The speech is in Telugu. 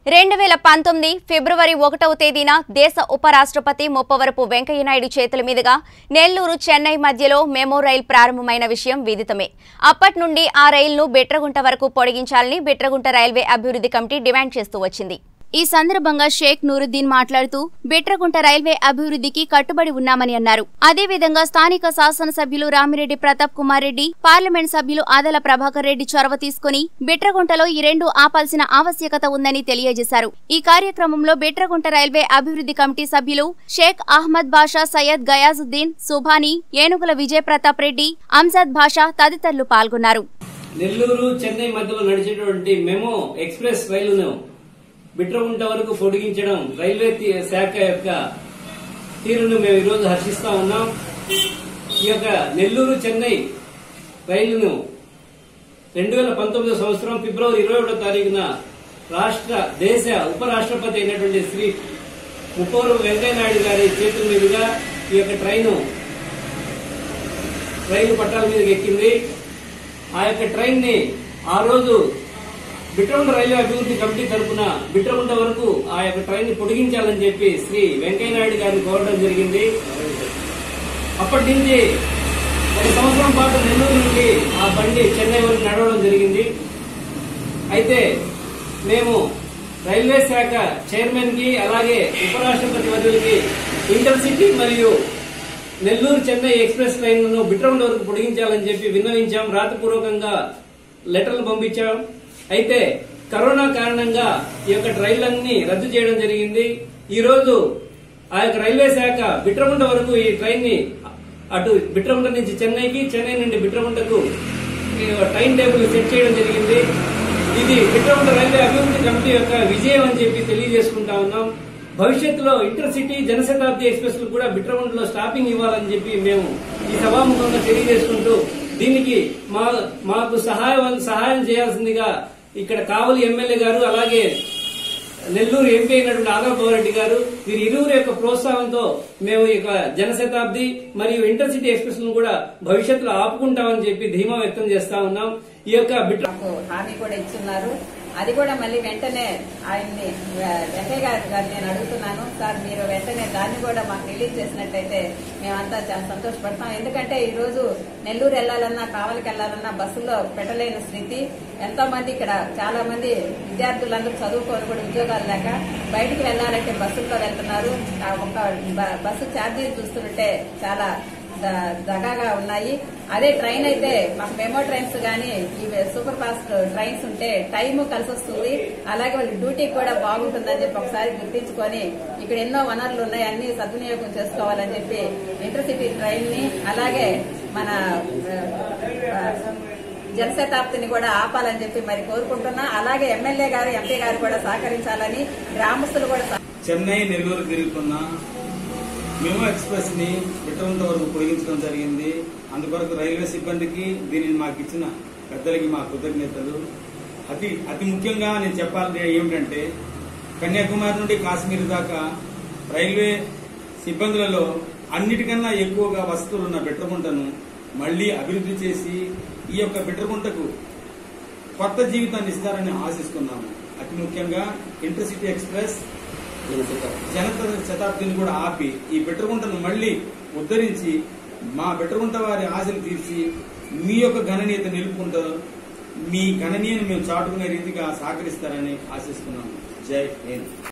రెండు వేల పంతొమ్మిది ఫిబ్రవరి ఒకటవ తేదీన దేశ ఉపరాష్ట్రపతి ముప్పవరపు వెంకయ్యనాయుడు చేతుల మీదుగా నెల్లూరు చెన్నై మధ్యలో మెమో రైల్ ప్రారంభమైన విషయం విదితమే అప్పటి నుండి ఆ రైలును బిట్రగుంట వరకు పొడిగించాలని బిట్రగుంట రైల్వే అభివృద్ధి కమిటీ డిమాండ్ చేస్తూ వచ్చింది ఈ సందర్భంగా షేక్ నూరుద్దీన్ మాట్లాడుతూ బిట్రగుంట రైల్వే అభివృద్ధికి కట్టుబడి ఉన్నామని అన్నారు అదేవిధంగా స్థానిక శాసనసభ్యులు రామిరెడ్డి ప్రతాప్ కుమార్ రెడ్డి పార్లమెంట్ సభ్యులు ఆదల ప్రభాకర్ రెడ్డి చొరవ తీసుకుని బిట్రగుంటలో ఈ రెండు ఆపాల్సిన ఆవశ్యకత ఉందని తెలియజేశారు ఈ కార్యక్రమంలో బిట్రగుంట రైల్వే అభివృద్ధి కమిటీ సభ్యులు షేక్ అహ్మద్ బాషా సయ్యద్ గయాజుద్దీన్ సుభాని ఏనుగుల విజయ్ ప్రతాప్ రెడ్డి అంజద్ బాషా తదితరులు పాల్గొన్నారు నెల్లూరు చెన్నై మధ్యలో నడిచేటువంటి మెమో ఎక్స్ప్రెస్ రైలును బిట్రగుంట వరకు పొడిగించడం రైల్వే తి- శాఖ యొక్క తీరును మేము ఈరోజు హర్షిస్తా ఉన్నాం ఈ యొక్క నెల్లూరు చెన్నై రైలును రెండు వేల పంతొమ్మిదో సంవత్సరం ఫిబ్రవరి ఇరవై ఒకటో తారీఖున రాష్ట్ర దేశ ఉపరాష్ట్రపతి అయినటువంటి శ్రీ ముప్పవరం వెంకయ్యనాయుడు గారి చేతుల మీదుగా ఈ యొక్క ట్రైను రైలు పట్టాల మీదకి ఎక్కింది ఆ యొక్క ట్రైన్ ని ఆ రోజు బిట్రగుంట రైల్వే అభివృద్ధి కమిటీ తరఫున బిట్రగుంట వరకు ఆ యొక్క ట్రైన్ ని పొడిగించాలని చెప్పి శ్రీ వెంకయ్యనాయుడు గారిని కోరడం జరిగింది అప్పటి నుంచి ఒక సంవత్సరం పాటు నెల్లూరు నుండి ఆ బండి చెన్నై వరకు నడవడం జరిగింది అయితే మేము రైల్వే శాఖ చైర్మన్ కి అలాగే ఉపరాష్ట్రపతి వర్యులకి ఇంటర్సిటీ మరియు నెల్లూరు చెన్నై ఎక్స్ప్రెస్ లైన్లను బిట్రగుంట వరకు పొడిగించాలని చెప్పి విన్నవించాం రాతపూర్వకంగా లెటర్లు పంపించాం అయితే కరోనా కారణంగా ఈ యొక్క ట్రైన్లన్నీ రద్దు చేయడం జరిగింది ఈ రోజు ఆ యొక్క రైల్వే శాఖ బిట్రగుంట వరకు ఈ ట్రైన్ ని అటు బిట్రగుంట నుంచి చెన్నైకి చెన్నై నుండి బిట్రగుంటకు ఈ టైం టేబుల్ సెట్ చేయడం జరిగింది ఇది బిట్రగుంట రైల్వే అభివృద్ధి కమిటీ యొక్క విజయం అని చెప్పి తెలియజేసుకుంటా ఉన్నాం భవిష్యత్తులో ఇంటర్సిటీ జనశతాబ్ది ఎక్స్ప్రెస్ కూడా బిట్రగుంటలో స్టాపింగ్ ఇవ్వాలని చెప్పి మేము ఈ సభాముఖంగా తెలియజేసుకుంటూ దీనికి మా మాకు సహాయం సహాయం చేయాల్సిందిగా ఇక్కడ కావలి ఎమ్మెల్యే గారు అలాగే నెల్లూరు ఎంపీ అయినటువంటి ఆదవ్ రెడ్డి గారు వీరి ఇరువురు యొక్క ప్రోత్సాహంతో మేము ఈ యొక్క జనశతాబ్ది మరియు ఇంటర్సిటీ ఎక్స్ప్రెస్ ను కూడా భవిష్యత్తులో ఆపుకుంటామని చెప్పి ధీమా వ్యక్తం చేస్తా ఉన్నాం ఈ యొక్క బిట్ర మాకు హామీ కూడా ఇచ్చున్నారు అది కూడా మళ్ళీ వెంటనే ఆయన్ని ఆ, వెంకయ్య గారి గారిని నేను అడుగుతున్నాను సార్ మీరు వెంటనే దాన్ని కూడా మాకు రిలీజ్ చేసినట్టయితే మేమంతా చాలా సంతోషపడతాం ఎందుకంటే ఈ రోజు నెల్లూరు వెళ్ళాలన్నా కావలికి వెళ్ళాలన్నా బస్సుల్లో పెట్టలేని స్థితి ఎంతో మంది ఇక్కడ చాలా మంది విద్యార్థులందరూ చదువుకొని కూడా ఉద్యోగాలు లేక బయటికి వెళ్ళాలంటే బస్సుల్లో వెళ్తున్నారు ఆ ఒక బ- బస్సు ఛార్జీలు చూస్తుంటే చాలా ద- దగాగా ఉన్నాయి అదే ట్రైన్ అయితే మాకు మెమో ట్రైన్స్ గానీ ఈ సూపర్ ఫాస్ట్ ట్రైన్స్ ఉంటే టైం కలిసి వస్తుంది అలాగే వాళ్ళ డ్యూటీ కూడా బాగుంటుందని చెప్పి ఒకసారి గుర్తించుకొని ఇక్కడ ఎన్నో వనరులు ఉన్నాయి అన్ని సద్వినియోగం చేసుకోవాలని చెప్పి ఇంటర్సిటీ ట్రైన్ ని అలాగే మన ఆ, జనశతాబ్దిని కూడా ఆపాలని చెప్పి మరి కోరుకుంటున్నా అలాగే ఎమ్మెల్యే గారు ఎంపీ గారు కూడా సహకరించాలని గ్రామస్తులు కూడా సహ- చెన్నై నెల్లూరు తిరుగుతున్న మెమో ఎక్స్ప్రెస్ ని బిట్టవంత వరకు పొడిగించడం జరిగింది అందుకొరకు రైల్వే సిబ్బందికి దీనిని మాకు ఇచ్చిన పెద్దలకి మా కృతజ్ఞతలు అతి అతి ముఖ్యంగా నేను చెప్పాలి ఏమిటంటే కన్యాకుమారి నుండి కాశ్మీర్ దాకా రైల్వే సిబ్బందులలో అన్నిటికన్నా ఎక్కువగా వసతులు ఉన్న బిట్రగుంటను మళ్లీ అభివృద్ధి చేసి ఈ యొక్క బిట్రగుంటకు కొత్త జీవితాన్ని ఇస్తారని ఆశిస్తున్నాము అతి ముఖ్యంగా ఇంటర్సిటీ ఎక్స్ప్రెస్ జనత శతాబ్దిని కూడా ఆపి ఈ బిట్రగుంటను మళ్లీ ఉద్ధరించి మా బిట్రగుంట వారి ఆశలు తీర్చి మీ యొక్క గణనీయత నిలుపుకుంటారు మీ గణనీయను మేము చాటుకునే రీతిగా సహకరిస్తారని ఆశిస్తున్నాము జై హింద్